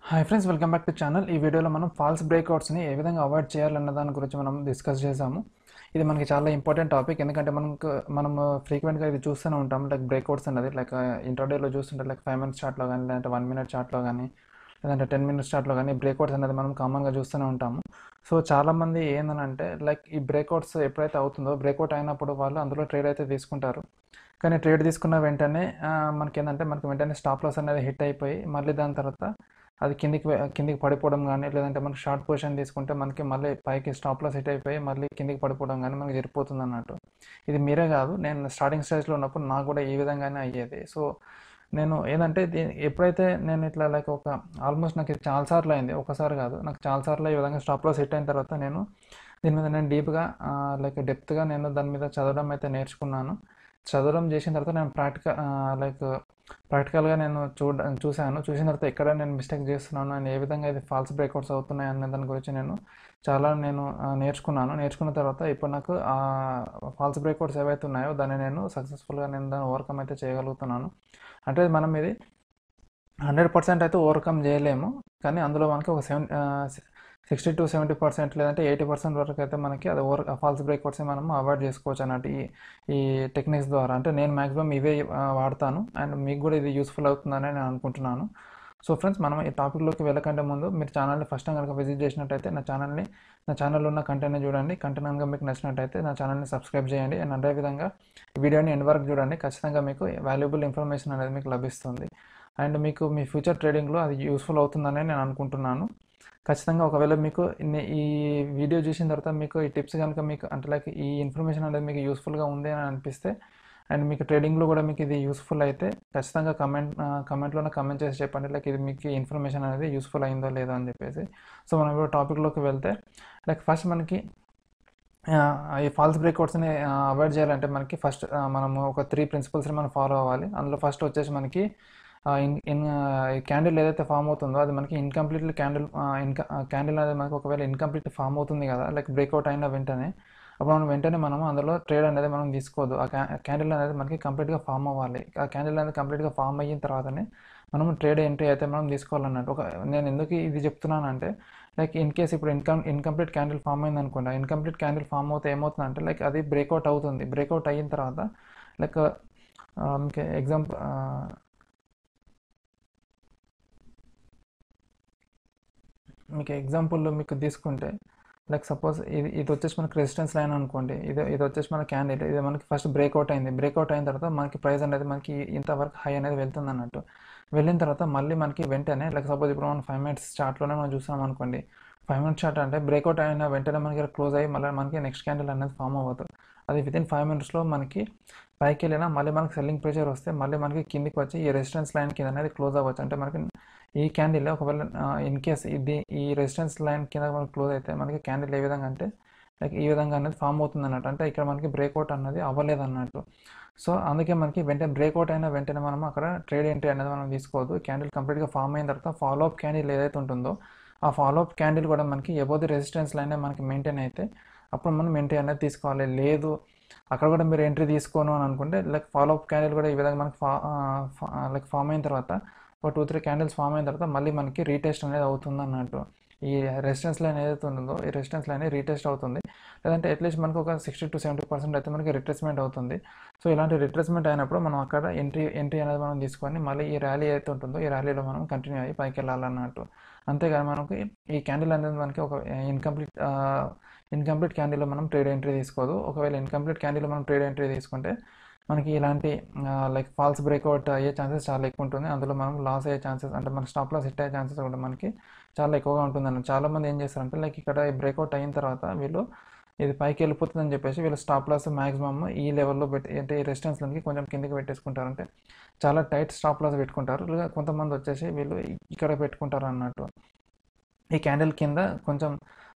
hi friends welcome back to channel ఈ వీడియోలో మనం ఫాల్స్ బ్రేక్అవుట్స్ని ఏ విధంగా అవాయిడ్ చేయాలన్న దాని గురించి మనం డిస్కస్ చేసాము ఇది మనకి చాలా ఇంపార్టెంట్ టాపిక్ ఎందుకంటే మనకు మనం ఫ్రీక్వెంట్గా ఇది చూస్తూనే ఉంటాం లైక్ బ్రేక్అవుట్స్ అన్నది లైక్ ఇంటర్డేలో చూస్తుంటే లైక్ ఫైవ్ మినిట్స్ చార్ట్లో కానీ లేదంటే వన్ మినిట్ చార్ట్లో కానీ లేదంటే టెన్ మినిట్స్ చార్ట్లో కానీ బ్రేక్అవుట్స్ అనేది మనం కామన్గా చూస్తూనే ఉంటాము సో చాలామంది ఏంటంటే లైక్ ఈ బ్రేక్అవుట్స్ ఎప్పుడైతే అవుతుందో బ్రేక్అవుట్ అయినప్పుడు వాళ్ళు అందులో ట్రేడ్ అయితే తీసుకుంటారు కానీ ట్రేడ్ తీసుకున్న వెంటనే ఆ, మనకి ఏంటంటే మనకి వెంటనే స్టాప్ లాస్ అనేది హిట్ అయిపోయి మళ్ళీ దాని తర్వాత అది కిందికి వె- కిందికి పడిపోవడం కానీ లేదంటే మనకి షార్ట్ పొజిషన్ తీసుకుంటే మనకి మళ్ళీ పైకి స్టాప్ లాస్ హిట్ అయిపోయి మళ్ళీ కిందికి పడిపోవడం కానీ మనకి జరిగిపోతుంది అన్నట్టు ఇది మీరే కాదు నేను స్టార్టింగ్ స్టేజ్లో ఉన్నప్పుడు నాకు కూడా ఈ విధంగానే అయ్యేది సో నేను ఏంటంటే దీ- ఎప్పుడైతే నేను ఇట్లా లైక్ ఒక ఆల్మోస్ట్ నాకు ఇది చాలా సార్లు అయింది ఒకసారి కాదు నాకు చాలా సార్లు ఈ విధంగా స్టాప్ లాస్ హిట్ అయిన తర్వాత నేను దీని మీద నేను డీప్గా లైక్ డెప్త్గా నేను దాని మీద చదవడం అయితే నేర్చుకున్నాను చదవడం చేసిన తర్వాత నేను ప్రాక్టికల్ లైక్ ప్రాక్టికల్గా నేను చూడ చూశాను చూసిన తర్వాత ఎక్కడ నేను మిస్టేక్ చేస్తున్నాను అండ్ ఏ విధంగా ఇది ఫాల్స్ బ్రేక్అవుట్స్ అవుతున్నాయి అనే దాని గురించి నేను చాలా నేను ఆ, నేర్చుకున్నాను నేర్చుకున్న తర్వాత ఇప్పుడు నాకు ఆ ఫాల్స్ బ్రేక్అవుట్స్ ఏవైతే ఉన్నాయో దాన్ని నేను సక్సెస్ఫుల్గా నేను దాన్ని ఓవర్కమ్ అయితే చేయగలుగుతున్నాను అంటే మనం ఇది హండ్రెడ్ పర్సెంట్ అయితే ఓవర్కమ్ చేయలేము కానీ అందులో మనకి ఒక seven sixty two seventy percent లేదంటే ఎయిటీ పర్సెంట్ వరకు అయితే మనకి అది ఓవర్ ఫాల్స్ బ్రేక్అవుట్స్ మనం అవాయిడ్ చేసుకోవచ్చు అన్నట్టు ఈ ఈ టెక్నిక్స్ ద్వారా అంటే నేను మ్యాక్సిమం ఇవే ఆ, వాడతాను అండ్ మీకు కూడా ఇది యూస్ఫుల్ అవుతుందని నేను అనుకుంటున్నాను సో ఫ్రెండ్స్ మనం ఈ టాపిక్లోకి వెళ్ళకంటే ముందు మీరు ఛానల్ని ఫస్ట్ టైం కనుక విజిట్ చేసినట్టయితే నా ఛానల్ని నా ఛానల్లో ఉన్న కంటెంట్ని చూడండి కంటెంట్ కనుక మీకు నచ్చినట్టయితే నా ఛానల్ని సబ్స్క్రైబ్ చేయండి అండ్ అదేవిధంగా ఈ వీడియోని ఎండ్ వరకు చూడండి ఖచ్చితంగా మీకు వాల్యుబుల్ ఇన్ఫర్మేషన్ అనేది మీకు లభిస్తుంది అండ్ మీకు మీ ఫ్యూచర్ ట్రేడింగ్లో అది యూస్ఫుల్ అవుతుందని నేను అనుకుంటున్నాను ఖచ్చితంగా ఒకవేళ మీకు ఇన్ని- ఈ వీడియో చూసిన తర్వాత మీకు ఈ టిప్స్ కనుక మీకు అంటే లైక్ ఈ ఇన్ఫర్మేషన్ అనేది మీకు యూస్ఫుల్గా ఉంది అని అనిపిస్తే అండ్ మీకు ట్రేడింగ్లో కూడా మీకు ఇది యూస్ఫుల్ అయితే ఖచ్చితంగా కమెంట్ కమెంట్లోనే కమెంట్ చేసి చెప్పండి లైక్ ఇది మీకు ఇన్ఫర్మేషన్ అనేది యూస్ఫుల్ అయిందో లేదో అని చెప్పేసి సో మనం ఇప్పుడు టాపిక్లోకి వెళ్తే లైక్ ఫస్ట్ మనకి ఆ, ఈ ఫాల్స్ బ్రేక్అవుట్స్ని అవాయిడ్ చేయాలంటే మనకి ఫస్ట్ మనము ఒక త్రీ ప్రిన్సిపల్స్ని మనం ఫాలో అవ్వాలి అందులో ఫస్ట్ వచ్చేసి మనకి ఇన్ ఇన్ క్యాండిల్ ఏదైతే ఫామ్ అవుతుందో అది మనకి ఇన్కంప్లీట్లీ క్యాండిల్ ఇన్క క్యాండిల్ అనేది మనకి ఒకవేళ ఇన్కంప్లీట్ ఫామ్ అవుతుంది కదా లైక్ బ్రేక్అవుట్ అయిన వెంటనే అప్పుడు మనం వెంటనే మనం అందులో ట్రేడ్ అనేది మనం తీసుకోవద్దు ఆ క్యాండిల్ అనేది మనకి కంప్లీట్గా ఫామ్ అవ్వాలి ఆ క్యాండిల్ అనేది కంప్లీట్గా ఫామ్ అయిన తర్వాతనే మనం ట్రేడ్ ఎంట్రీ అయితే మనం తీసుకోవాలన్నట్టు ఒక నేను ఎందుకు ఇది చెప్తున్నానంటే లైక్ ఇన్ కేస్ ఇప్పుడు ఇన్కమ్ ఇన్కంప్లీట్ క్యాండిల్ ఫామ్ అయింది అనుకోండి ఇన్కంప్లీట్ క్యాండిల్ ఫామ్ అవుతే ఏమవుతుందంటే లైక్ అది బ్రేక్అవుట్ అవుతుంది బ్రేక్అవుట్ అయిన తర్వాత లైక్ మీకు ఎగ్జాంపుల్ మీకు ఎగ్జాంపుల్ మీకు తీసుకుంటే లైక్ సపోజ్ ఇది ఇది వచ్చేసి మనకి రెసిస్టెన్స్ లైన్ అనుకోండి ఇది ఇది వచ్చేసి మన క్యాండిల్ ఇది మనకి ఫస్ట్ బ్రేక్అవుట్ అయింది బ్రేక్అవుట్ అయిన తర్వాత మనకి ప్రైస్ అనేది మనకి ఇంతవరకు హై అనేది వెళ్తుంది అన్నట్టు వెళ్ళిన తర్వాత మళ్ళీ మనకి వెంటనే లైక్ సపోజ్ ఇప్పుడు మనం ఫైవ్ మినిట్స్ చార్ట్లోనే మనం చూసాం అనుకోండి ఫైవ్ మినిట్స్ చార్ట్ అంటే బ్రేక్అవుట్ అయిన వెంటనే మనకి క్లోజ్ అయ్యి మళ్ళీ మనకి నెక్స్ట్ క్యాండిల్ అనేది ఫామ్ అవ్వదు అది వితిన్ ఫైవ్ మినిట్స్లో మనకి పైకి వెళ్ళినా మళ్ళీ మనకి సెల్లింగ్ ప్రెషర్ వస్తే మళ్ళీ మనకి కిందికి వచ్చి ఈ రెసిస్టెన్స్ లైన్ కింద అనేది క్లోజ్ అవ్వచ్చు అంటే మనకి ఈ క్యాండిల్ ఒకవేళ ఇన్ కేస్ ఇది ఈ రెసిస్టెన్స్ లైన్ కింద మనకి క్లోజ్ అయితే మనకి క్యాండిల్ ఏ విధంగా అంటే లైక్ ఈ విధంగా అనేది ఫామ్ అవుతుంది అన్నట్టు అంటే ఇక్కడ మనకి బ్రేక్అవుట్ అన్నది అవ్వలేదు అన్నట్టు సో అందుకే మనకి వెంటనే బ్రేక్అవుట్ అయిన వెంటనే మనం అక్కడ ట్రేడ్ ఎంట్రీ అనేది మనం తీసుకోవద్దు క్యాండిల్ కంప్లీట్గా ఫామ్ అయిన తర్వాత ఫాలో అప్ క్యాండిల్ ఏదైతే ఉంటుందో ఆ ఫాలో అప్ క్యాండిల్ కూడా మనకి ఎబోది రెసిస్టెన్స్ లైన్ మనకి మెయింటైన్ అయితే అప్పుడు మనం ఎంట్రీ అనేది తీసుకోవాలి లేదు అక్కడ కూడా మీరు ఎంట్రీ తీసుకోను అని అనుకుంటే లైక్ ఫాలో అప్ క్యాండిల్ కూడా ఈ విధంగా మనకి ఫా లైక్ ఫామ్ అయిన తర్వాత ఒక టూ త్రీ క్యాండిల్స్ ఫామ్ అయిన తర్వాత మళ్ళీ మనకి రీటెస్ట్ అనేది అవుతుంది అన్నట్టు ఈ రెసిస్టెన్స్ లైన్ ఏదైతే ఉందో ఈ రెసిస్టెన్స్ లైన్ రీటెస్ట్ అవుతుంది లేదంటే అట్లీస్ట్ మనకు ఒక సిక్స్టీ టు సెవెంటీ పర్సెంట్ అయితే మనకి రిట్రెస్మెంట్ అవుతుంది సో ఇలాంటి రిట్రెస్మెంట్ అయినప్పుడు మనం అక్కడ ఎంట్రీ ఎంట్రీ అనేది మనం తీసుకొని మళ్ళీ ఈ ర్యాలీ ఏదైతే ఉంటుందో ఈ ర్యాలీలో మనం కంటిన్యూ అయ్యి పైకి వెళ్ళాలన్నట్టు అంతేగాని మనకి ఈ క్యాండిల్ అనేది మనకి ఒక ఇన్కంప్లీట్ ఇన్కంప్లీట్ క్యాండిల్లో మనం ట్రేడ్ ఎంట్రీ తీసుకోదు ఒకవేళ ఇన్కంప్లీట్ క్యాండిల్లో మనం ట్రేడ్ ఎంట్రీ తీసుకుంటే మనకి ఇలాంటి లైక్ ఫాల్స్ బ్రేక్అవుట్ అయ్యే ఛాన్సెస్ చాలా ఎక్కువ ఉంటుంది అందులో మనం లాస్ అయ్యే ఛాన్సెస్ అంటే మన స్టాప్ లాస్ హిట్ అయ్యే ఛాన్సెస్ కూడా మనకి చాలా ఎక్కువగా ఉంటుంది అన్న చాలామంది ఏం చేస్తారంటే లైక్ ఇక్కడ బ్రేక్అవుట్ అయిన తర్వాత వీళ్ళు ఇది పైకి వెళ్ళిపోతుందని చెప్పేసి వీళ్ళు స్టాప్ లాస్ మాక్సిమమ్ ఈ లెవెల్లో పెట్టి అంటే ఈ రెసిస్టెన్స్ లైన్కి కొంచెం కిందకి పెట్టేసుకుంటారు అంటే చాలా టైట్ స్టాప్ లాస్ పెట్టుకుంటారు లేదా కొంతమంది వచ్చేసి వీళ్ళు ఇక్కడ పెట్టుకుంటారు అన్నట్టు ఈ క్యాండిల్ కింద కొంచెం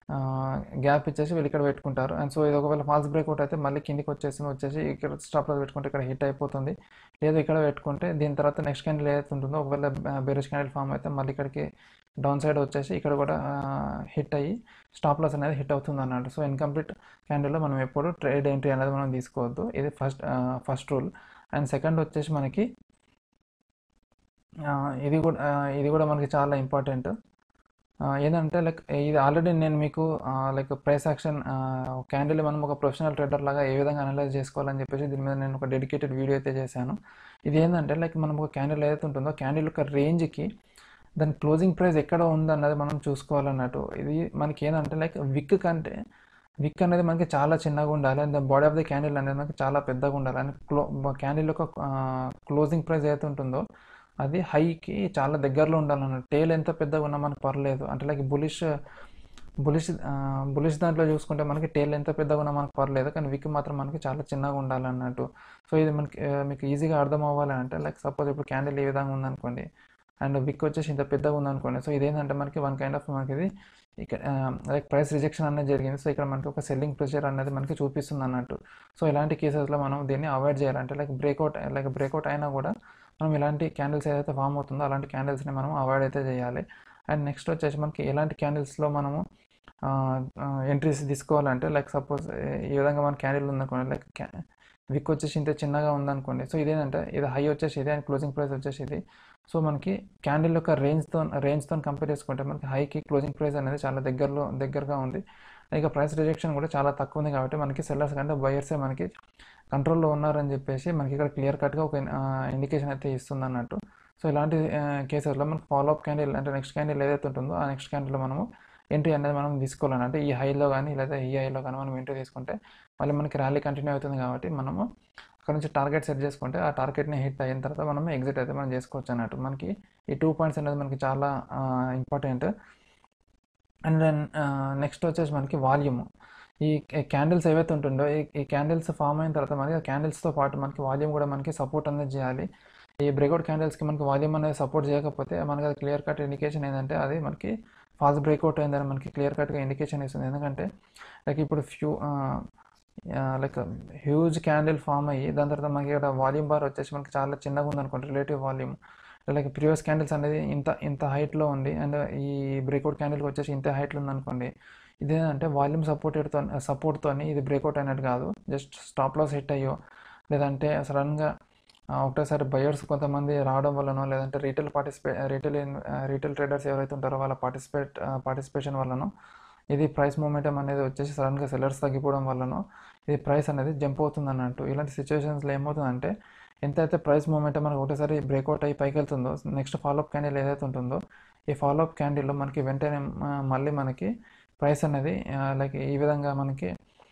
గ్యాప్ ఇచ్చేసి వీళ్ళు ఇక్కడ పెట్టుకుంటారు అండ్ సో ఇది ఒకవేళ ఫాల్స్ బ్రేక్అవుట్ అయితే మళ్ళీ కిందికి వచ్చేసి వచ్చేసి ఇక్కడ స్టాప్ లాస్ పెట్టుకుంటే ఇక్కడ హిట్ అయిపోతుంది లేదు ఇక్కడ పెట్టుకుంటే దీని తర్వాత నెక్స్ట్ క్యాండిల్ ఏదైతే ఉంటుందో ఒకవేళ బెరిష్ క్యాండిల్ ఫామ్ అయితే మళ్ళీ ఇక్కడికి డౌన్ సైడ్ వచ్చేసి ఇక్కడ కూడా హిట్ అయ్యి స్టాప్ లాస్ అనేది హిట్ అవుతుంది అన్నట్టు సో ఇన్కంప్లీట్ క్యాండిల్లో మనం ఎప్పుడు ట్రేడ్ ఎంట్రీ అనేది మనం తీసుకోవద్దు ఇది first first rule and second వచ్చేసి మనకి ఆ, ఇది కూడా ఆ, ఇది కూడా మనకి చాలా ఇంపార్టెంట్ ఏంటంటే లైక్ ఇది ఆల్రెడీ నేను మీకు లైక్ ప్రైస్ యాక్షన్ క్యాండిల్ మనం ఒక ప్రొఫెషనల్ ట్రేడర్ లాగా ఏ విధంగా అనలైజ్ చేసుకోవాలని చెప్పేసి దీని మీద నేను ఒక డెడికేటెడ్ వీడియో అయితే చేశాను ఇది ఏంటంటే లైక్ మనం ఒక క్యాండిల్ ఏదైతే ఉంటుందో క్యాండిల్ యొక్క రేంజ్కి దాని క్లోజింగ్ ప్రైస్ ఎక్కడ ఉందన్నది మనం చూసుకోవాలన్నట్టు ఇది మనకి ఏంటంటే లైక్ విక్ కంటే విక్ అనేది మనకి చాలా చిన్నగా ఉండాలి and body of the candle అనేది మనకి చాలా పెద్దగా ఉండాలి అండ్ క్లో క్యాండిల్ యొక్క క్లోజింగ్ ప్రైస్ ఏదైతే ఉంటుందో అది హైకి చాలా దగ్గరలో ఉండాలన్నట్టు టేల్ ఎంత పెద్దగా ఉన్నా మనకు పర్లేదు అంటే లైక్ బులిష్ బులిష్ బులిష్ దాంట్లో చూసుకుంటే మనకి టేల్ ఎంత పెద్దగా ఉన్నా మనకు పర్లేదు కానీ విక్ మాత్రం మనకి చాలా చిన్నగా ఉండాలన్నట్టు సో ఇది మనకి ఆ, మీకు ఈజీగా అర్థం అవ్వాలి అంటే లైక్ సపోజ్ ఇప్పుడు క్యాండిల్ ఈ విధంగా ఉందనుకోండి అండ్ విక్ వచ్చేసి ఇంత పెద్దగా ఉందనుకోండి సో ఇదేంటంటే మనకి వన్ కైండ్ ఆఫ్ మనకి ఇది ఇక్కడ లైక్ ప్రైస్ రిజెక్షన్ అనేది జరిగింది సో ఇక్కడ మనకి ఒక సెల్లింగ్ ప్రెషర్ అనేది మనకి చూపిస్తుంది అన్నట్టు సో ఇలాంటి కేసెస్లో మనం దీన్ని అవాయిడ్ చేయాలంటే లైక్ బ్రేక్అవుట్ లైక్ బ్రేక్అవుట్ అయినా కూడా మనం ఇలాంటి క్యాండిల్స్ ఏదైతే ఫామ్ అవుతుందో అలాంటి క్యాండిల్స్ని మనం అవాయిడ్ అయితే చేయాలి అండ్ నెక్స్ట్ వచ్చేసి మనకి ఎలాంటి క్యాండిల్స్లో మనము ఎంట్రీస్ తీసుకోవాలంటే లైక్ సపోజ్ ఈ విధంగా మన క్యాండిల్ ఉందనుకోండి లైక్ విక్ వచ్చేసి ఇంత చిన్నగా ఉందనుకోండి సో ఇదేంటంటే ఇది హై వచ్చేసి ఇది అండ్ క్లోజింగ్ ప్రైస్ వచ్చేసి ఇది సో మనకి క్యాండిల్ యొక్క రేంజ్తో రేంజ్తో కంపేర్ చేసుకుంటే మనకి హైకి క్లోజింగ్ ప్రైస్ అనేది చాలా దగ్గరలో దగ్గరగా ఉంది ఇక ప్రైస్ రిజెక్షన్ కూడా చాలా తక్కువ ఉంది కాబట్టి మనకి సెల్లర్స్ కంటే బయర్సే మనకి కంట్రోల్లో ఉన్నారని చెప్పేసి మనకి ఇక్కడ క్లియర్ కట్గా ఒక ఇండికేషన్ అయితే ఇస్తుంది అన్నట్టు సో ఇలాంటి కేసెస్లో మనకి ఫాలో అప్ క్యాండిల్ అంటే నెక్స్ట్ క్యాండిల్ ఏదైతే ఉంటుందో ఆ నెక్స్ట్ క్యాండిల్లో మనము ఎంట్రీ అనేది మనం తీసుకోవాలని అంటే ఈ హైలో కానీ లేదా ఈ హైలో కానీ మనం ఎంట్రీ తీసుకుంటే మళ్ళీ మనకి ర్యాలీ కంటిన్యూ అవుతుంది కాబట్టి మనము అక్కడ నుంచి టార్గెట్ సెట్ చేసుకుంటే ఆ టార్గెట్ని హిట్ అయిన తర్వాత మనం ఎగ్జిట్ అయితే మనం చేసుకోవచ్చు అన్నట్టు మనకి ఈ టూ పాయింట్స్ అనేది మనకి చాలా ఇంపార్టెంట్ అండ్ దెన్ నెక్స్ట్ వచ్చేసి మనకి వాల్యూమ్ ఈ క్యాండిల్స్ ఏవైతే ఉంటుందో ఈ ఈ క్యాండిల్స్ ఫామ్ అయిన తర్వాత మనకి ఆ క్యాండిల్స్తో పాటు మనకి వాల్యూమ్ కూడా మనకి సపోర్ట్ అనేది చేయాలి ఈ బ్రేక్అవుట్ క్యాండిల్స్కి మనకి వాల్యూమ్ అనేది సపోర్ట్ చేయకపోతే మనకి అది క్లియర్ కట్ ఇండికేషన్ ఏంటంటే అది మనకి ఫాస్ట్ బ్రేక్అవుట్ అయిందని మనకి క్లియర్ కట్గా ఇండికేషన్ ఇస్తుంది ఎందుకంటే లైక్ ఇప్పుడు few like huge candle form అయ్యి దాని తర్వాత మనకి ఇక్కడ వాల్యూమ్ బార్ వచ్చేసి మనకి చాలా చిన్నగా ఉంది అనుకోండి relative volume like previous candles అనేది ఇంత ఇంత హైట్లో ఉంది అండ్ ఈ బ్రేక్అవుట్ క్యాండిల్కి వచ్చేసి ఇంత హైట్లో ఉంది అనుకోండి ఇదేంటంటే వాల్యూమ్ సపోర్టెడ్తో సపోర్ట్తో ఇది బ్రేక్అవుట్ అయినట్టు కాదు జస్ట్ స్టాప్ లాస్ హిట్ అయ్యో లేదంటే సడన్గా ఒకటేసారి బయర్స్ కొంతమంది రావడం వల్లనో లేదంటే రీటైల్ పార్టిసిపే రీటైల్ రీటైల్ ట్రేడర్స్ ఎవరైతే ఉంటారో వాళ్ళ పార్టిసిపేట్ పార్టిసిపేషన్ వల్లనో ఇది ప్రైస్ మూమెంటం అనేది వచ్చేసి సడన్గా సెల్లర్స్ తగ్గిపోవడం వల్లనో ఇది ప్రైస్ అనేది జంప్ అవుతుంది అన్నట్టు ఇలాంటి సిచ్యువేషన్స్లో ఏమవుతుందంటే ఎంతైతే ప్రైస్ మూమెంటం మనకు ఒకటేసారి బ్రేక్అవుట్ అయ్యి పైకి వెళ్తుందో నెక్స్ట్ ఫాలోఅప్ క్యాండిల్ ఏదైతే ఉంటుందో ఈ ఫాలోఅప్ క్యాండిల్లో మనకి వెంటనే ఆ, మళ్ళీ మనకి ప్రైస్ అనేది లైక్ ఈ విధంగా మనకి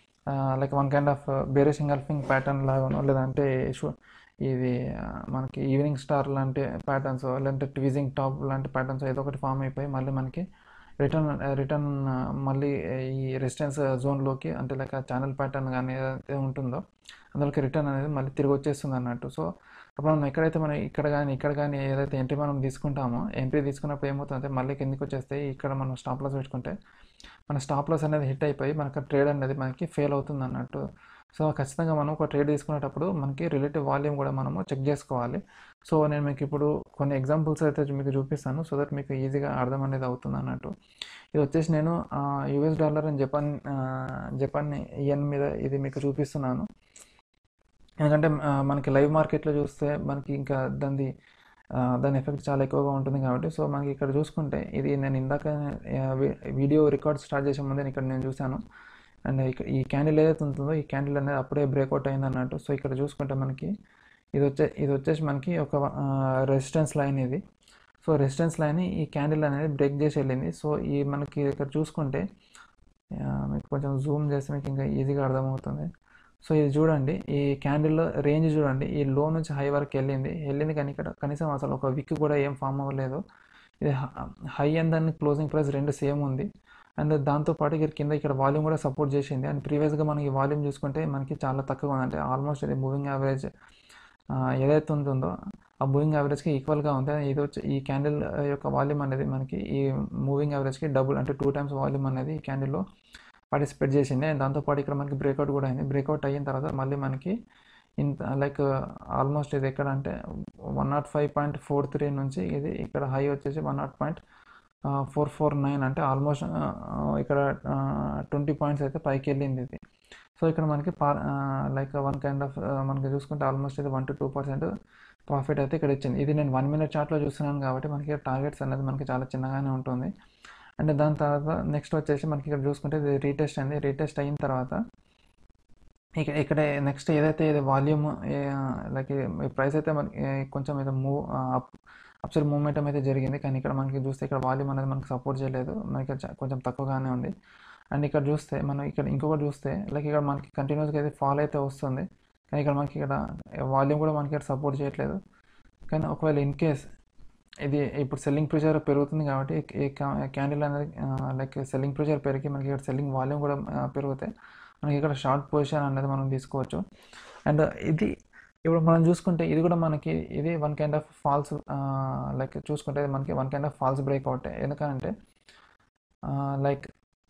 like one kind of bearish engulfing pattern లాగానో లేదంటే షూ- ఇది ఆ, మనకి ఈవినింగ్ స్టార్ లాంటి ప్యాటర్న్స్ లేదంటే ట్వీజింగ్ టాప్ లాంటి ప్యాటర్న్స్ ఏదో ఒకటి ఫామ్ అయిపోయి మళ్ళీ మనకి రిటర్న్ రిటర్న్ మళ్ళీ ఈ రెసిస్టెన్స్ జోన్లోకి అంటే లైక్ ఆ ఛానల్ ప్యాటర్న్ కానీ ఏదైతే ఉంటుందో అందులోకి రిటర్న్ అనేది మళ్ళీ తిరిగి వచ్చేస్తుంది అన్నట్టు సో అప్పుడు మనం ఎక్కడైతే మనం ఇక్కడ కానీ ఇక్కడ కానీ ఏదైతే ఎంట్రీ మనం తీసుకుంటామో ఎంట్రీ తీసుకున్నప్పుడు ఏమవుతుందంటే మళ్ళీ కిందికి వచ్చేస్తే ఇక్కడ మనం స్టాప్ లాస్ పెట్టుకుంటే మన స్టాప్ లాస్ అనేది హిట్ అయిపోయి మనకి ట్రేడ్ అనేది మనకి ఫెయిల్ అవుతుంది అన్నట్టు సో ఖచ్చితంగా మనం ఒక ట్రేడ్ తీసుకునేటప్పుడు మనకి రిలేటివ్ వాల్యూమ్ కూడా మనము చెక్ చేసుకోవాలి సో నేను మీకు ఇప్పుడు కొన్ని ఎగ్జాంపుల్స్ అయితే మీకు చూపిస్తాను సో దట్ మీకు ఈజీగా అర్థం అనేది అవుతుంది అన్నట్టు ఇది వచ్చేసి నేను యూఎస్ డాలర్ అండ్ జపాన్ ఆ, జపాన్ ఇయన్ మీద ఇది మీకు చూపిస్తున్నాను ఎందుకంటే ఆ, మనకి లైవ్ మార్కెట్లో చూస్తే మనకి ఇంకా దాని దాని ఎఫెక్ట్ చాలా ఎక్కువగా ఉంటుంది కాబట్టి సో మనకి ఇక్కడ చూసుకుంటే ఇది నేను ఇందాక ఆ, వి- వీడియో రికార్డ్ స్టార్ట్ చేసే ముందే ఇక్కడ నేను చూశాను అండ్ ఇక్కడ ఈ క్యాండిల్ ఏదైతే ఉంటుందో ఈ క్యాండిల్ అనేది అప్పుడే బ్రేక్అవుట్ అయింది అన్నట్టు సో ఇక్కడ చూసుకుంటే మనకి ఇది వచ్చే ఇది వచ్చేసి మనకి ఒక రెసిస్టెన్స్ లైన్ ఇది సో రెసిస్టెన్స్ లైన్ ఈ క్యాండిల్ అనేది బ్రేక్ చేసి వెళ్ళింది సో ఈ మనకి ఇక్కడ చూసుకుంటే ఆ, మీకు కొంచెం జూమ్ చేస్తే మీకు ఇంకా ఈజీగా అర్థమవుతుంది సో ఇది చూడండి ఈ క్యాండిల్ రేంజ్ చూడండి ఈ లో నుంచి హై వరకు వెళ్ళింది వెళ్ళింది కానీ ఇక్కడ కనీసం అసలు ఒక విక్ కూడా ఏం ఫామ్ అవ్వలేదు ఇది హై అండ్ దాని క్లోజింగ్ ప్రైస్ రెండు సేమ్ ఉంది అండ్ దాంతోపాటు ఇక్కడ కింద ఇక్కడ వాల్యూమ్ కూడా సపోర్ట్ చేసింది అండ్ ప్రీవియస్గా మనకి వాల్యూమ్ చూసుకుంటే మనకి చాలా తక్కువగా ఉంది అంటే ఆల్మోస్ట్ ఇది మూవింగ్ యావరేజ్ ఏదైతే ఉంటుందో ఆ మూవింగ్ యావరేజ్కి ఈక్వల్గా ఉంది అది ఇది వచ్చి ఈ క్యాండిల్ యొక్క వాల్యూమ్ అనేది మనకి ఈ మూవింగ్ యావరేజ్కి డబుల్ అంటే టూ టైమ్స్ వాల్యూమ్ అనేది ఈ క్యాండిల్లో పార్టిసిపేట్ చేసింది అండ్ దాంతోపాటు ఇక్కడ మనకి బ్రేక్అవుట్ కూడా అయింది బ్రేక్అవుట్ అయిన తర్వాత మళ్ళీ మనకి ఇంత లైక్ ఆల్మోస్ట్ ఇది ఎక్కడ అంటే one nought five point four three నుంచి ఇది ఇక్కడ హై వచ్చేసి one nought point four four nine అంటే ఆల్మోస్ట్ ఇక్కడ ట్వంటీ పాయింట్స్ అయితే పైకి వెళ్ళింది ఇది సో ఇక్కడ మనకి పా లైక్ వన్ కైండ్ ఆఫ్ మనకి చూసుకుంటే ఆల్మోస్ట్ ఇది one to two percent profit అయితే ఇక్కడ ఇచ్చింది ఇది నేను వన్ మినిట్ చార్ట్లో చూస్తున్నాను కాబట్టి మనకి టార్గెట్స్ అనేది మనకి చాలా చిన్నగానే ఉంటుంది అండ్ దాని తర్వాత నెక్స్ట్ వచ్చేసి మనకి ఇక్కడ చూసుకుంటే ఇది రీటెస్ట్ అండి రీటెస్ట్ అయిన తర్వాత ఇక్కడ ఇక్కడ నెక్స్ట్ ఏదైతే ఇది వాల్యూమ్ లైక్ ఈ ప్రైస్ అయితే మనకి కొంచెం ఇది మూవ్ అప్ అప్సైడ్ మూమెంటం అయితే జరిగింది కానీ ఇక్కడ మనకి చూస్తే ఇక్కడ వాల్యూమ్ అనేది మనకి సపోర్ట్ చేయలేదు మనకి చ- కొంచెం తక్కువగానే ఉంది అండ్ ఇక్కడ చూస్తే మనం ఇక్కడ ఇంకొకటి చూస్తే లైక్ ఇక్కడ మనకి కంటిన్యూస్గా అయితే ఫాల్ అయితే వస్తుంది కానీ ఇక్కడ మనకి ఇక్కడ వాల్యూమ్ కూడా మనకి ఇక్కడ సపోర్ట్ చేయట్లేదు కానీ ఒకవేళ ఇన్ కేస్ ఇది ఇప్పుడు సెల్లింగ్ ప్రెషర్ పెరుగుతుంది కాబట్టి ఈ క్యాండిల్ అనేది లైక్ సెల్లింగ్ ప్రెషర్ పెరిగి మనకి ఇక్కడ సెల్లింగ్ వాల్యూమ్ కూడా ఆ, పెరిగితే మనకి ఇక్కడ షార్ట్ పొజిషన్ అనేది మనం తీసుకోవచ్చు అండ్ ఇది ఇప్పుడు మనం చూసుకుంటే ఇది కూడా మనకి ఇది one kind of false like చూసుకుంటే ఇది మనకి one kind of false breakout ఎందుకంటే లైక్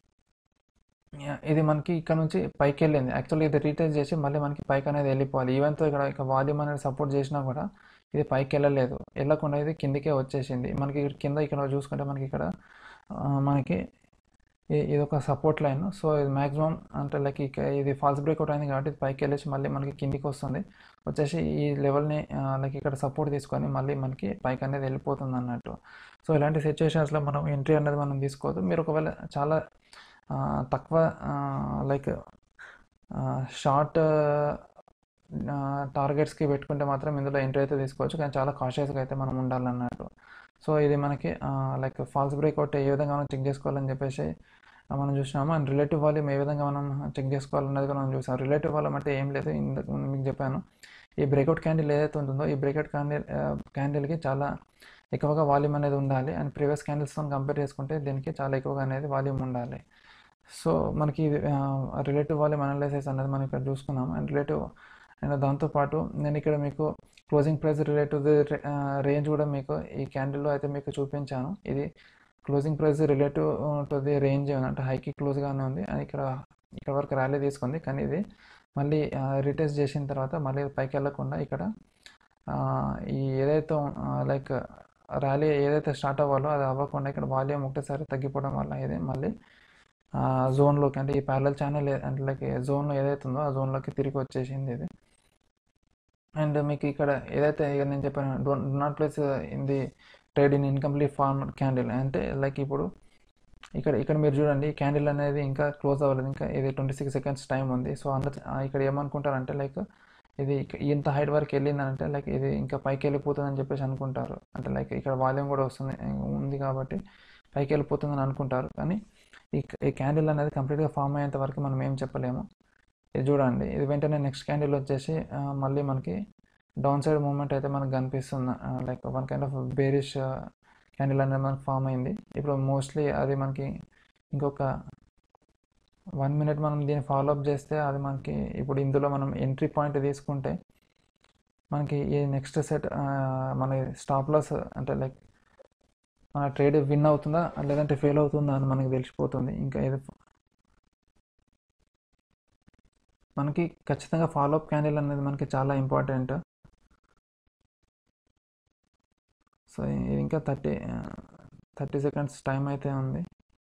ఇది మనకి ఇక్కడ నుంచి పైకి వెళ్ళింది యాక్చువల్లీ ఇది రీటెస్ట్ చేసి మళ్ళీ మనకి పైకి అనేది వెళ్ళిపోవాలి ఈవెన్తో ఇక్కడ ఇక వాల్యూమ్ అనేది సపోర్ట్ చేసినా కూడా ఇది పైకి వెళ్ళలేదు వెళ్ళకుండా ఇది కిందికే వచ్చేసింది మనకి ఇక్కడ కింద ఇక్కడ చూసుకుంటే మనకి ఇక్కడ ఆ, మనకి ఇ- ఇది ఒక సపోర్ట్ లైన్ సో ఇది మ్యాక్సిమం అంటే లైక్ ఇక ఇది ఫాల్స్ బ్రేక్అవుట్ అయింది కాబట్టి ఇది పైకి వెళ్ళేసి మళ్ళీ మనకి కిందికి వస్తుంది వచ్చేసి ఈ లెవెల్ని లైక్ ఇక్కడ సపోర్ట్ తీసుకొని మళ్ళీ మనకి పైకి అనేది వెళ్ళిపోతుంది అన్నట్టు సో ఇలాంటి సిచ్యువేషన్స్లో మనం ఎంట్రీ అనేది మనం తీసుకోవద్దు మీరు ఒకవేళ చాలా ఆ, తక్కువ లైక్ షార్ట్ టార్గెట్స్కి పెట్టుకుంటే మాత్రం ఇందులో ఎంట్రీ అయితే తీసుకోవచ్చు కానీ చాలా కాషియస్గా అయితే మనం ఉండాలన్నట్టు సో ఇది మనకి లైక్ ఫాల్స్ బ్రేక్అవుట్ ఏ విధంగా మనం చెక్ చేసుకోవాలని చెప్పేసి ఆ, మనం చూసినాము అండ్ రిలేటివ్ వాల్యూమ్ ఏ విధంగా మనం చెక్ చేసుకోవాలన్నది కూడా మనం చూసాం రిలేటివ్ వాల్యూమ్ అంటే ఏం లేదు ఇందుకు ముందు మీకు చెప్పాను ఈ బ్రేక్అవుట్ క్యాండిల్ ఏదైతే ఉంటుందో ఈ బ్రేక్అవుట్ క్యాండిల్ క్యాండిల్కి చాలా ఎక్కువగా వాల్యూమ్ అనేది ఉండాలి అండ్ ప్రీవియస్ క్యాండిల్స్తో కంపేర్ చేసుకుంటే దీనికి చాలా ఎక్కువగా అనేది వాల్యూమ్ ఉండాలి సో మనకి రిలేటివ్ వాల్యూమ్ అనాలిసిస్ అనేది మనం ఇక్కడ చూసుకున్నాం అండ్ రిలేటివ్ అండ్ దాంతోపాటు నేను ఇక్కడ మీకు క్లోజింగ్ ప్రైస్ రిలేటివ్ రేంజ్ కూడా మీకు ఈ క్యాండిల్లో అయితే మీకు చూపించాను ఇది closing price relative to the range అంటే హైకి క్లోజ్గానే ఉంది అండ్ ఇక్కడ ఇక్కడ వరకు ర్యాలీ తీసుకుంది కానీ ఇది మళ్ళీ రిటెస్ట్ చేసిన తర్వాత మళ్ళీ పైకి వెళ్ళకుండా ఇక్కడ ఆ, ఈ ఏదైతే లైక్ ర్యాలీ ఏదైతే స్టార్ట్ అవ్వాలో అది అవ్వకుండా ఇక్కడ వాల్యూమ్ ఒకటేసారి తగ్గిపోవడం వల్ల ఇది మళ్ళీ జోన్లోకి అంటే ఈ ప్యారల్ ఛానల్ అంటే లైక్ జోన్లో ఏదైతే ఉందో ఆ జోన్లోకి తిరిగి వచ్చేసింది ఇది అండ్ మీకు ఇక్కడ ఏదైతే ఇక నేను చెప్పాను do not place in the trade in incomplete form candle అంటే లైక్ ఇప్పుడు ఇక్కడ ఇక్కడ మీరు చూడండి ఈ క్యాండిల్ అనేది ఇంకా క్లోజ్ అవ్వలేదు ఇంకా ఇది ట్వంటీ సిక్స్ సెకండ్స్ టైం ఉంది సో అందరు ఆ, ఇక్కడ ఏమనుకుంటారంటే లైక్ ఇది ఇక- ఇంత హైట్ వరకు వెళ్ళిందంటే లైక్ ఇది ఇంకా పైకి వెళ్ళిపోతుందని చెప్పేసి అనుకుంటారు అంటే లైక్ ఇక్కడ వాల్యూమ్ కూడా వస్తుంది ఉంది కాబట్టి పైకి వెళ్ళిపోతుందని అనుకుంటారు కానీ ఈ ఈ క్యాండిల్ అనేది కంప్లీట్గా ఫామ్ అయ్యేంత వరకు మనం ఏం చెప్పలేము ఇది చూడండి ఇది వెంటనే నెక్స్ట్ క్యాండిల్ వచ్చేసి ఆ, మళ్ళీ మనకి డౌన్ సైడ్ మూమెంట్ అయితే మనకు కనిపిస్తుంది like one kind of bearish candle అనేది మనకు ఫామ్ అయింది ఇప్పుడు మోస్ట్లీ అది మనకి ఇంకొక వన్ మినిట్ మనం దీన్ని ఫాలో అప్ చేస్తే అది మనకి ఇప్పుడు ఇందులో మనం ఎంట్రీ పాయింట్ తీసుకుంటే మనకి ఈ నెక్స్ట్ సెట్ మన స్టాప్ లాస్ అంటే లైక్ మన ట్రేడ్ విన్ అవుతుందా లేదంటే ఫెయిల్ అవుతుందా అని మనకి తెలిసిపోతుంది ఇంకా ఇది మనకి ఖచ్చితంగా ఫాలో అప్ క్యాండిల్ అనేది మనకి చాలా ఇంపార్టెంట్ సో ఇది ఇంకా థర్టీ థర్టీ సెకండ్స్ టైం అయితే ఉంది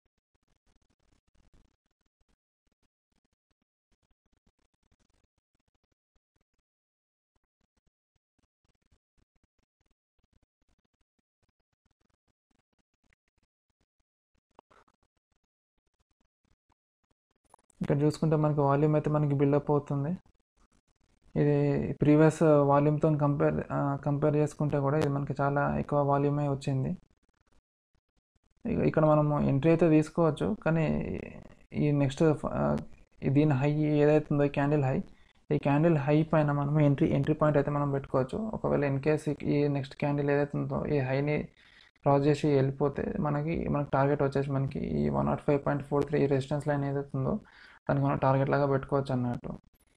ఇక్కడ చూసుకుంటే మనకి వాల్యూమ్ అయితే మనకి బిల్డప్ అవుతుంది ఇది ప్రీవియస్ వాల్యూమ్తో కంపేర్ కంపేర్ చేసుకుంటే కూడా ఇది మనకి చాలా ఎక్కువ వాల్యూమే వచ్చింది ఇక- ఇక్కడ మనము ఎంట్రీ అయితే తీసుకోవచ్చు కానీ ఈ నెక్స్ట్ దీని హై ఏదైతే ఉందో ఈ క్యాండిల్ హై ఈ క్యాండిల్ హై పైన మనం ఎంట్రీ ఎంట్రీ పాయింట్ అయితే మనం పెట్టుకోవచ్చు ఒకవేళ ఇన్ కేస్ ఈ నెక్స్ట్ క్యాండిల్ ఏదైతే ఉందో ఈ హైని క్రాస్ చేసి వెళ్ళిపోతే మనకి మనకి టార్గెట్ వచ్చేసి మనకి ఈ one nought five point four three resistance line ఏదైతే ఉందో దానికి మనం టార్గెట్ లాగా పెట్టుకోవచ్చు అన్నట్టు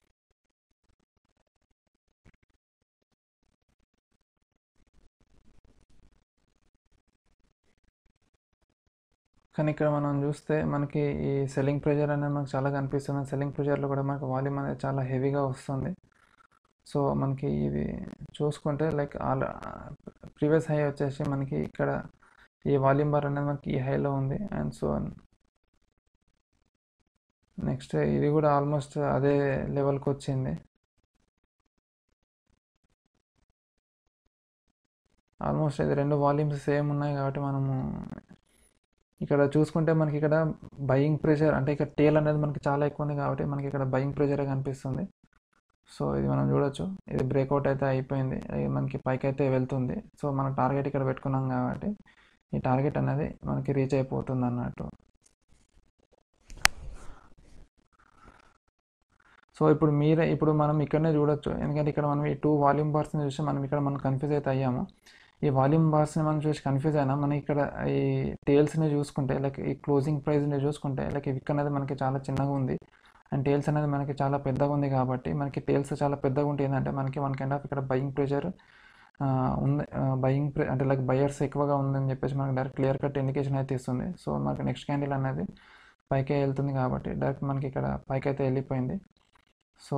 కానీ ఇక్కడ మనం చూస్తే మనకి ఈ సెల్లింగ్ ప్రెషర్ అనేది మనకు చాలా కనిపిస్తుంది సెల్లింగ్ ప్రెషర్లో కూడా మనకి వాల్యూమ్ అనేది చాలా హెవీగా వస్తుంది సో మనకి ఇది చూసుకుంటే లైక్ ఆల్ ప్రీవియస్ హై వచ్చేసి మనకి ఇక్కడ ఈ వాల్యూమ్ బార్ అనేది మనకి ఈ హైలో ఉంది అండ్ సో నెక్స్ట్ ఇది కూడా ఆల్మోస్ట్ అదే లెవెల్కి వచ్చింది ఆల్మోస్ట్ ఇది రెండు వాల్యూమ్స్ సేమ్ ఉన్నాయి కాబట్టి మనము ఇక్కడ చూసుకుంటే మనకి ఇక్కడ బయింగ్ ప్రెషర్ అంటే ఇక్కడ టేల్ అనేది మనకి చాలా ఎక్కువ ఉంది కాబట్టి మనకి ఇక్కడ బయింగ్ ప్రెషర్ కనిపిస్తుంది సో ఇది మనం చూడొచ్చు ఇది బ్రేక్అవుట్ అయితే అయిపోయింది ఇది మనకి పైకి అయితే వెళ్తుంది సో మన టార్గెట్ ఇక్కడ పెట్టుకున్నాం కాబట్టి ఈ టార్గెట్ అనేది మనకి రీచ్ అయిపోతుంది అన్నట్టు సో ఇప్పుడు మీరే ఇప్పుడు మనం ఇక్కడనే చూడొచ్చు ఎందుకంటే ఇక్కడ మనం ఈ టూ వాల్యూమ్ బార్స్ని చూసి మనం ఇక్కడ మనం కన్ఫ్యూజ్ అయితే అయ్యాము ఈ వాల్యూమ్ బార్స్ని మనం చూసి కన్ఫ్యూజ్ అయినా మనం ఇక్కడ ఈ టేల్స్ని చూసుకుంటే లైక్ ఈ క్లోజింగ్ ప్రైస్ని చూసుకుంటే లైక్ విక్ అనేది మనకి చాలా చిన్నగా ఉంది అండ్ టేల్స్ అనేది మనకి చాలా పెద్దగా ఉంది కాబట్టి మనకి టేల్స్ చాలా పెద్దగా ఉంటే ఏంటంటే మనకి వన్ కైండ్ ఆఫ్ ఇక్కడ బయింగ్ ప్రెషర్ ఉంది బయింగ్ ప్రె అంటే లైక్ బయర్స్ ఎక్కువగా ఉందని చెప్పేసి మనకి డైరెక్ట్ క్లియర్ కట్ ఇండికేషన్ అయితే ఇస్తుంది సో మనకి నెక్స్ట్ క్యాండిల్ అనేది పైకే వెళ్తుంది కాబట్టి డైరెక్ట్ మనకి ఇక్కడ పైకి అయితే వెళ్ళిపోయింది సో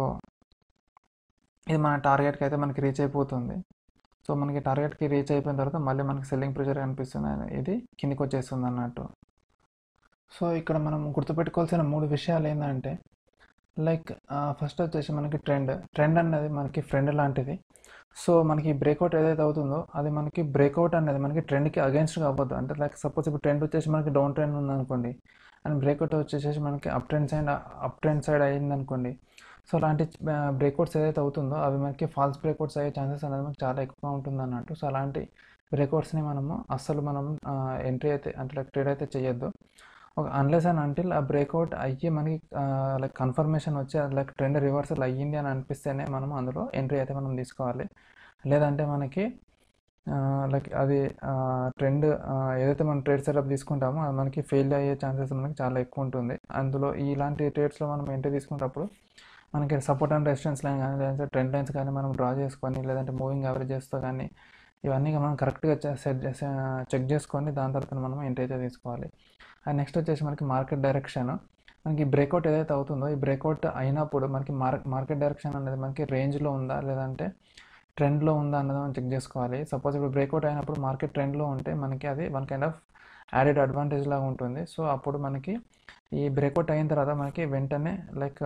ఇది మన టార్గెట్కి అయితే మనకి రీచ్ అయిపోతుంది సో మనకి టార్గెట్కి రీచ్ అయిపోయిన తర్వాత మళ్ళీ మనకి సెల్లింగ్ ప్రెషర్ కనిపిస్తుంది ఇది కిందికి వచ్చేస్తుంది అన్నట్టు సో ఇక్కడ మనం గుర్తుపెట్టుకోవాల్సిన మూడు విషయాలు ఏంటంటే లైక్ ఫస్ట్ వచ్చేసి మనకి ట్రెండ్ ట్రెండ్ అనేది మనకి ఫ్రెండ్ లాంటిది సో మనకి బ్రేక్అవుట్ ఏదైతే అవుతుందో అది మనకి బ్రేక్అవుట్ అనేది మనకి ట్రెండ్కి అగేన్స్ట్గా అవ్వద్దు అంటే లైక్ సపోజ్ ఇప్పుడు ట్రెండ్ వచ్చేసి మనకి డౌన్ ట్రెండ్ ఉందనుకోండి అండ్ బ్రేక్అవుట్ వచ్చేసి మనకి up trend side up trend side అయిందనుకోండి సో అలాంటి బ్రేక్అవుట్స్ ఏదైతే అవుతుందో అవి మనకి ఫాల్స్ బ్రేక్అవుట్స్ అయ్యే ఛాన్సెస్ అనేది మనకి చాలా ఎక్కువ ఉంటుంది అన్నట్టు సో అలాంటి బ్రేక్అవుట్స్ని మనము అస్సలు మనం ఎంట్రీ అయితే అంటే లైక్ ట్రేడ్ అయితే చేయొద్దు ఒక అన్లెస్ అండ్ అంటిల్ ఆ బ్రేక్అవుట్ అయ్యి మనకి లైక్ కన్ఫర్మేషన్ వచ్చి లైక్ ట్రెండ్ రివర్సల్ అయ్యింది అని అనిపిస్తేనే మనం అందులో ఎంట్రీ అయితే మనం తీసుకోవాలి లేదంటే మనకి లైక్ అది ట్రెండ్ ఏదైతే మనం ట్రేడ్ సెటప్ తీసుకుంటామో అది మనకి ఫెయిల్ అయ్యే ఛాన్సెస్ మనకి చాలా ఎక్కువ ఉంటుంది అందులో ఇలాంటి ట్రేడ్స్లో మనం ఎంట్రీ తీసుకున్నప్పుడు మనకి సపోర్ట్ అండ్ రెసిస్టెన్స్ లైన్ కానీ లేదంటే ట్రెండ్ లైన్స్ కానీ మనం డ్రా చేసుకొని లేదంటే మూవింగ్ యావరేజెస్తో కానీ ఇవన్నీ మనం కరెక్ట్గా సెట్ చేసి చెక్ చేసుకొని దాని తర్వాత మనం ఎంట్రీ అయితే తీసుకోవాలి అండ్ నెక్స్ట్ వచ్చేసి మనకి మార్కెట్ డైరెక్షన్ మనకి బ్రేక్అవుట్ ఏదైతే అవుతుందో ఈ బ్రేక్అవుట్ అయినప్పుడు మనకి మార్ మార్కెట్ డైరెక్షన్ అనేది మనకి రేంజ్లో ఉందా లేదంటే ట్రెండ్లో ఉందా అన్నది మనం చెక్ చేసుకోవాలి సపోజ్ ఇప్పుడు బ్రేక్అవుట్ అయినప్పుడు మార్కెట్ ట్రెండ్లో ఉంటే మనకి అది one kind of added advantage లాగా ఉంటుంది సో అప్పుడు మనకి ఈ బ్రేక్అవుట్ అయిన తర్వాత మనకి వెంటనే లైక్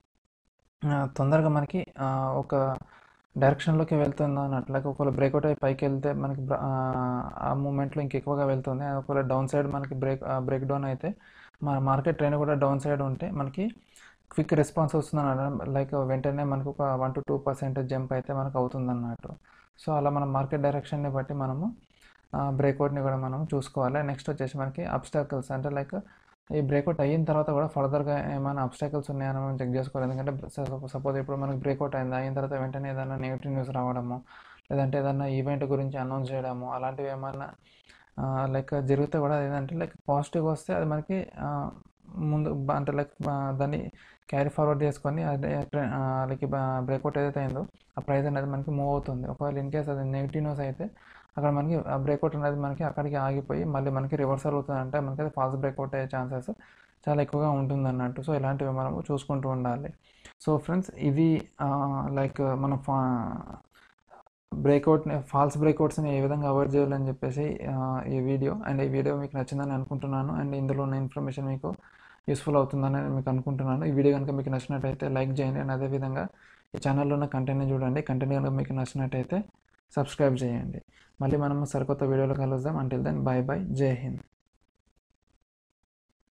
తొందరగా మనకి ఒక డైరెక్షన్లోకి వెళ్తుంది అన్నట్లు లైక్ ఒకవేళ బ్రేక్అవుట్ అయి పైకి వెళ్తే మనకి ఆ మూమెంట్లో ఇంకెక్కువగా వెళ్తుంది ఒకవేళ డౌన్ సైడ్ మనకి బ్రేక్ బ్రేక్ డౌన్ అయితే మన మార్కెట్ ట్రెండ్ కూడా డౌన్ సైడ్ ఉంటే మనకి క్విక్ రెస్పాన్స్ వస్తుంది అన్నమాట లైక్ వెంటనే మనకు ఒక one to two percent jump అయితే మనకు అవుతుంది అన్నట్టు సో అలా మన మార్కెట్ డైరెక్షన్ని బట్టి మనము బ్రేక్అవుట్ని కూడా మనం చూసుకోవాలి నెక్స్ట్ వచ్చేసి మనకి అబ్స్టాకల్స్ అంటే లైక్ ఈ బ్రేక్అవుట్ అయిన తర్వాత కూడా ఫర్దర్గా ఏమైనా అబ్స్టాకల్స్ ఉన్నాయని మనం చెక్ చేసుకోవాలి ఎందుకంటే సపోజ్ ఇప్పుడు మనకి బ్రేక్అవుట్ అయింది అయిన తర్వాత వెంటనే ఏదైనా నెగిటివ్ న్యూస్ రావడము లేదంటే ఏదైనా ఈవెంట్ గురించి అనౌన్స్ చేయడము అలాంటివి ఏమైనా లైక్ జరిగితే కూడా ఏంటంటే లైక్ పాజిటివ్ వస్తే అది మనకి ముందు అంటే లైక్ దాన్ని క్యారీ ఫార్వర్డ్ చేసుకొని అదే లైక్ బ్రేక్అవుట్ ఏదైతే అయిందో ఆ ప్రైస్ అనేది మనకి మూవ్ అవుతుంది ఒకవేళ ఇన్ కేస్ అది నెగిటివ్ న్యూస్ అయితే అక్కడ మనకి ఆ బ్రేక్అవుట్ అనేది మనకి అక్కడికి ఆగిపోయి మళ్ళీ మనకి రివర్సల్ అవుతుంది అంటే మనకి అది ఫాస్ట్ బ్రేక్అవుట్ అయ్యే ఛాన్సెస్ చాలా ఎక్కువగా ఉంటుంది అన్నట్టు సో ఇలాంటివి మనం చూసుకుంటూ ఉండాలి సో ఫ్రెండ్స్ ఇది లైక్ మనం ఫా బ్రేక్అవుట్ ఫాల్స్ బ్రేక్అవుట్స్ని ఏ విధంగా అవాయిడ్ చేయాలని చెప్పేసి ఈ వీడియో అండ్ ఈ వీడియో మీకు నచ్చిందని అనుకుంటున్నాను అండ్ ఇందులో ఉన్న ఇన్ఫర్మేషన్ మీకు యూస్ఫుల్ అవుతుందని మీకు అనుకుంటున్నాను ఈ వీడియో కనుక మీకు నచ్చినట్టయితే లైక్ చేయండి అండ్ అదేవిధంగా ఈ ఛానల్లో ఉన్న కంటెంట్ని చూడండి కంటెంట్ కనుక మీకు నచ్చినట్టయితే సబ్స్క్రైబ్ చేయండి మళ్ళీ మనము సరికొత్త వీడియోలో కలుద్దాం అంటిల్ దెన్ బాయ్ బాయ్ జై హింద్